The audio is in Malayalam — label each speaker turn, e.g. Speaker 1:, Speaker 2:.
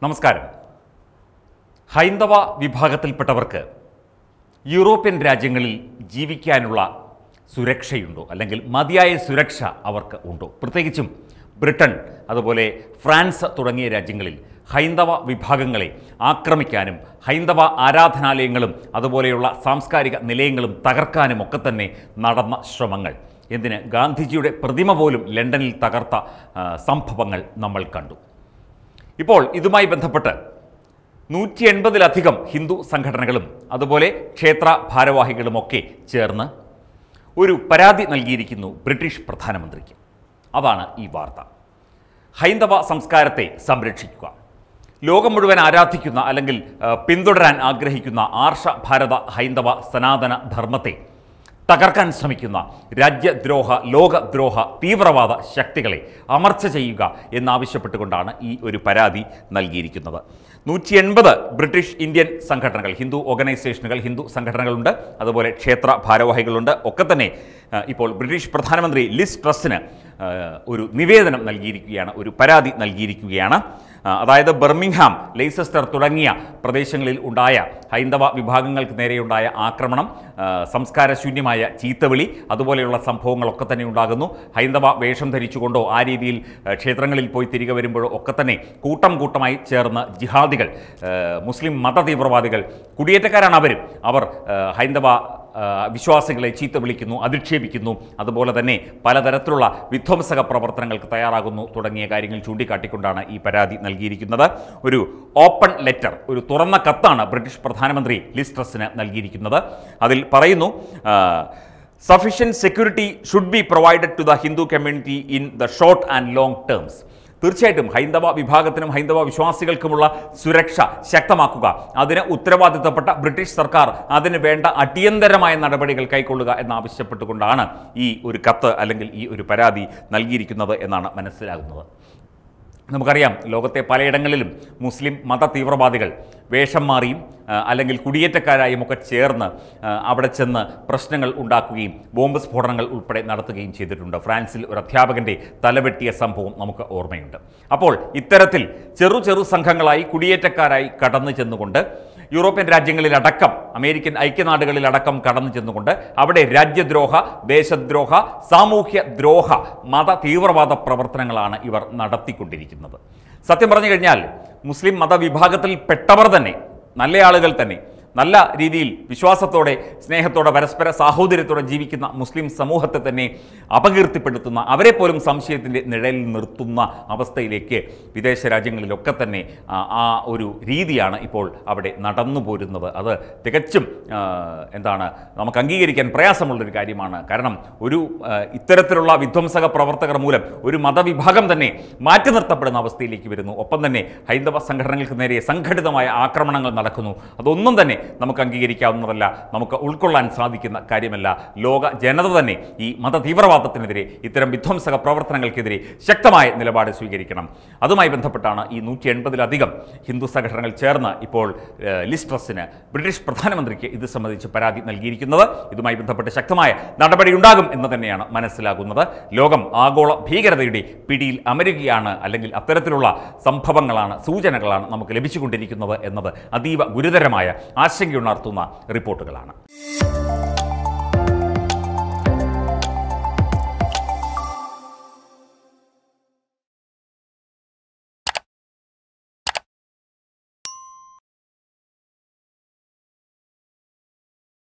Speaker 1: നമസ്കാരം ഹൈന്ദവ വിഭാഗത്തിൽപ്പെട്ടവർക്ക് യൂറോപ്യൻ രാജ്യങ്ങളിൽ ജീവിക്കാനുള്ള സുരക്ഷയുണ്ടോ അല്ലെങ്കിൽ മതിയായ സുരക്ഷ അവർക്ക് ഉണ്ടോ പ്രത്യേകിച്ചും ബ്രിട്ടൻ അതുപോലെ ഫ്രാൻസ് തുടങ്ങിയ രാജ്യങ്ങളിൽ ഹൈന്ദവ വിഭാഗങ്ങളെ ആക്രമിക്കാനും ഹൈന്ദവ ആരാധനാലയങ്ങളും അതുപോലെയുള്ള സാംസ്കാരിക നിലയങ്ങളും തകർക്കാനും ഒക്കെ തന്നെ നടന്ന ശ്രമങ്ങൾ എന്തിന് ഗാന്ധിജിയുടെ പ്രതിമ പോലും ലണ്ടനിൽ തകർത്ത ആ, സംഭവങ്ങൾ നമ്മൾ കണ്ടു ഇപ്പോൾ ഇതുമായി ബന്ധപ്പെട്ട് നൂറ്റി എൺപതിലധികം ഹിന്ദു സംഘടനകളും അതുപോലെ ക്ഷേത്ര ഭാരവാഹികളുമൊക്കെ ചേർന്ന് ഒരു പരാതി നൽകിയിരിക്കുന്നു ബ്രിട്ടീഷ് പ്രധാനമന്ത്രിക്ക് അതാണ് ഈ വാർത്ത ഹൈന്ദവ സംസ്കാരത്തെ സംരക്ഷിക്കുക ലോകം മുഴുവൻ ആരാധിക്കുന്ന അല്ലെങ്കിൽ ആ, പിന്തുടരാൻ ആഗ്രഹിക്കുന്ന ആർഷ ഭാരത ഹൈന്ദവ സനാതന ധർമ്മത്തെ തകർക്കാൻ ശ്രമിക്കുന്ന രാജ്യദ്രോഹ ലോകദ്രോഹ തീവ്രവാദ ശക്തികളെ അമർച്ച ചെയ്യുക എന്നാവശ്യപ്പെട്ടുകൊണ്ടാണ് ഈ ഒരു പരാതി നൽകിയിരിക്കുന്നത് നൂറ്റി എൺപത് ബ്രിട്ടീഷ് ഇന്ത്യൻ സംഘടനകൾ ഹിന്ദു ഓർഗനൈസേഷനുകൾ ഹിന്ദു സംഘടനകളുണ്ട് അതുപോലെ ക്ഷേത്ര ഭാരവാഹികളുണ്ട് ഒക്കെ തന്നെ ആ, ഇപ്പോൾ ബ്രിട്ടീഷ് പ്രധാനമന്ത്രി ലിസ് ട്രസ്സിന് ആ, ഒരു നിവേദനം നൽകിയിരിക്കുകയാണ് ഒരു പരാതി നൽകിയിരിക്കുകയാണ് ആ, അതായത് ബർമിംഗ്ഹാം ലെയ്സസ്റ്റർ തുടങ്ങിയ പ്രദേശങ്ങളിൽ ഉണ്ടായ ഹൈന്ദവ വിഭാഗങ്ങൾക്ക് നേരെയുണ്ടായ ആക്രമണം ആ, സംസ്കാരശൂന്യമായ ചീത്തവിളി അതുപോലെയുള്ള സംഭവങ്ങളൊക്കെ തന്നെ ഉണ്ടാകുന്നു ഹൈന്ദവ വേഷം ധരിച്ചുകൊണ്ടോ ആ രീതിയിൽ ആ, ക്ഷേത്രങ്ങളിൽ പോയി തിരികെ വരുമ്പോഴോ ഒക്കെ തന്നെ കൂട്ടം കൂട്ടമായി ചേർന്ന് ജിഹാദികൾ ആ, മുസ്ലിം മത തീവ്രവാദികൾ കുടിയേറ്റക്കാരാണ് അവരും അവർ ആ, ഹൈന്ദവ ആ, വിശ്വാസികളെ ചീത്ത വിളിക്കുന്നു അധിക്ഷേപിക്കുന്നു അതുപോലെ തന്നെ പലതരത്തിലുള്ള വിധ്വംസക പ്രവർത്തനങ്ങൾക്ക് തയ്യാറാകുന്നു തുടങ്ങിയ കാര്യങ്ങൾ ചൂണ്ടിക്കാട്ടിക്കൊണ്ടാണ് ഈ പരാതി നൽകിയിരിക്കുന്നത് ഒരു ഓപ്പൺ ലെറ്റർ ഒരു തുറന്ന കത്താണ് ബ്രിട്ടീഷ് പ്രധാനമന്ത്രി ലിസ് ട്രസ്സിന് നൽകിയിരിക്കുന്നത് അതിൽ പറയുന്നു sufficient security should be provided to the Hindu community in the short and long terms തീർച്ചയായിട്ടും ഹൈന്ദവ വിഭാഗത്തിനും ഹൈന്ദവ വിശ്വാസികൾക്കുമുള്ള സുരക്ഷ ശക്തമാക്കുക അതിന് ഉത്തരവാദിത്തപ്പെട്ട ബ്രിട്ടീഷ് സർക്കാർ അതിന് വേണ്ട അടിയന്തരമായ നടപടികൾ കൈക്കൊള്ളുക എന്നാവശ്യപ്പെട്ടുകൊണ്ടാണ് ഈ ഒരു കത്ത് അല്ലെങ്കിൽ ഈ ഒരു പരാതി നൽകിയിരിക്കുന്നത് എന്നാണ് മനസ്സിലാകുന്നത് നമുക്കറിയാം ലോകത്തെ പലയിടങ്ങളിലും മുസ്ലിം മത തീവ്രവാദികൾ വേഷം മാറിയും ആ, അല്ലെങ്കിൽ കുടിയേറ്റക്കാരായും ഒക്കെ ചേർന്ന് ആ, അവിടെ ചെന്ന് പ്രശ്നങ്ങൾ ഉണ്ടാക്കുകയും ബോംബ് സ്ഫോടനങ്ങൾ ഉൾപ്പെടെ നടത്തുകയും ചെയ്തിട്ടുണ്ട് ഫ്രാൻസിൽ ഒരു അധ്യാപകൻ്റെ തലവെട്ടിയ സംഭവം നമുക്ക് ഓർമ്മയുണ്ട് അപ്പോൾ ഇത്തരത്തിൽ ചെറു ചെറു സംഘങ്ങളായി കുടിയേറ്റക്കാരായി കടന്നു ചെന്നുകൊണ്ട് യൂറോപ്യൻ രാജ്യങ്ങളിലടക്കം അമേരിക്കൻ ഐക്യനാടുകളിലടക്കം കടന്നു ചെന്നുകൊണ്ട് അവിടെ രാജ്യദ്രോഹ ദേശദ്രോഹ സാമൂഹ്യ ദ്രോഹ മത തീവ്രവാദ പ്രവർത്തനങ്ങളാണ് ഇവർ നടത്തിക്കൊണ്ടിരിക്കുന്നത് സത്യം പറഞ്ഞു കഴിഞ്ഞാൽ മുസ്ലിം മതവിഭാഗത്തിൽ പെട്ടവർ തന്നെ നല്ല ആളുകൾ തന്നെ നല്ല രീതിയിൽ വിശ്വാസത്തോടെ സ്നേഹത്തോടെ പരസ്പര സാഹോദര്യത്തോടെ ജീവിക്കുന്ന മുസ്ലിം സമൂഹത്തെ തന്നെ അപകീർത്തിപ്പെടുത്തുന്ന അവരെ പോലും സംശയത്തിൻ്റെ നിഴലിൽ നിർത്തുന്ന അവസ്ഥയിലേക്ക് വിദേശ രാജ്യങ്ങളിലൊക്കെ തന്നെ ആ, ആ ഒരു രീതിയാണ് ഇപ്പോൾ അവിടെ നടന്നു പോരുന്നത് അത് തികച്ചും ആ, എന്താണ് നമുക്ക് അംഗീകരിക്കാൻ പ്രയാസമുള്ളൊരു കാര്യമാണ് കാരണം ഒരു ആ, ഇത്തരത്തിലുള്ള വിധ്വംസക പ്രവർത്തകർ മൂലം ഒരു മതവിഭാഗം തന്നെ മാറ്റി നിർത്തപ്പെടുന്ന അവസ്ഥയിലേക്ക് വരുന്നു ഒപ്പം തന്നെ ഹൈന്ദവ സംഘടനകൾക്ക് നേരെ സംഘടിതമായ ആക്രമണങ്ങൾ നടക്കുന്നു അതൊന്നും തന്നെ നമുക്ക് അംഗീകരിക്കാവുന്നതല്ല നമുക്ക് ഉൾക്കൊള്ളാൻ സാധിക്കുന്ന കാര്യമല്ല ലോക ജനത തന്നെ ഈ മത തീവ്രവാദത്തിനെതിരെ ഇത്തരം വിധ്വംസക പ്രവർത്തനങ്ങൾക്കെതിരെ ശക്തമായ നിലപാട് സ്വീകരിക്കണം അതുമായി ബന്ധപ്പെട്ടാണ് ഈ നൂറ്റി എൺപതിലധികം ഹിന്ദു സംഘടനകൾ ചേർന്ന് ഇപ്പോൾ ഏഹ്, ലിസ് ട്രസ്സിന് ബ്രിട്ടീഷ് പ്രധാനമന്ത്രിക്ക് ഇത് സംബന്ധിച്ച് പരാതി നൽകിയിരിക്കുന്നത് ഇതുമായി ബന്ധപ്പെട്ട് ശക്തമായ നടപടിയുണ്ടാകും എന്ന് തന്നെയാണ് മനസ്സിലാകുന്നത് ലോകം ആഗോള ഭീകരതയുടെ പിടിയിൽ അമരുകയാണ് അല്ലെങ്കിൽ അത്തരത്തിലുള്ള സംഭവങ്ങളാണ് സൂചനകളാണ് നമുക്ക് ലഭിച്ചുകൊണ്ടിരിക്കുന്നത് എന്നത് അതീവ ഗുരുതരമായ ആശങ്കയുണർത്തുന്ന റിപ്പോർട്ടുകളാണ്